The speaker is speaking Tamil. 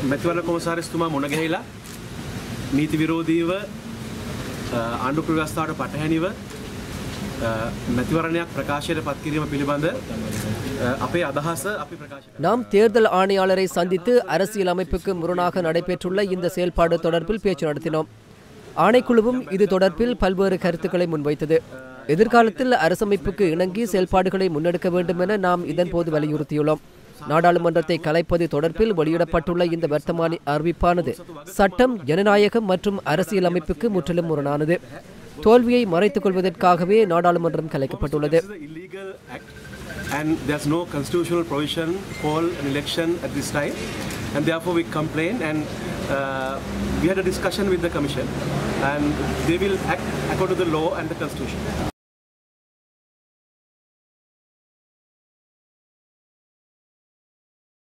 මැතිවරණ කොමසාරිස්තුමා මුණගැහිලා නීති විරෝධීව ආණ්ඩු ප්‍රවස්ථාවට පටහැනිව මැතිවරණයක් ප්‍රකාශයට පත්කිරීම පිළිබඳ අපේ අදහස අපි ප්‍රකාශ நாம் தேர்தல் ஆணையாளரை சந்தித்து அரசியல் அமைப்புக்கு முரணாக நடைபெற்றுள்ள இந்த செயல்பாடு தொடர்பில் பேச்சு நடத்தினோம் ஆணைக்குழுவும் இது தொடர்பில் பல்வேறு கருத்துக்களை முன்வைத்தது எதிர்காலத்தில் அரசமைப்புக்கு இணங்கி செயல்பாடுகளை முன்னெடுக்க வேண்டும் என நாம் இதன்போது வலியுறுத்தியுள்ளோம் நாடாளுமன்றத்தை கலைப்பது தொடர்பில் வெளியிடப்பட்டுள்ள இந்த வர்த்தமானி அறிவிப்பானது சட்டம் ஜனநாயகம் மற்றும் அரசியல் அமைப்புக்கு முற்றிலும் முரணானது தோல்வியை மறைத்துக் கொள்வதற்காகவே நாடாளுமன்றம் கலைக்கப்பட்டுள்ளது This is an illegal act and there's no constitutional provision for an election at this time and therefore we complained and uh, we had a discussion with the commission and they will act according to the law and the constitution.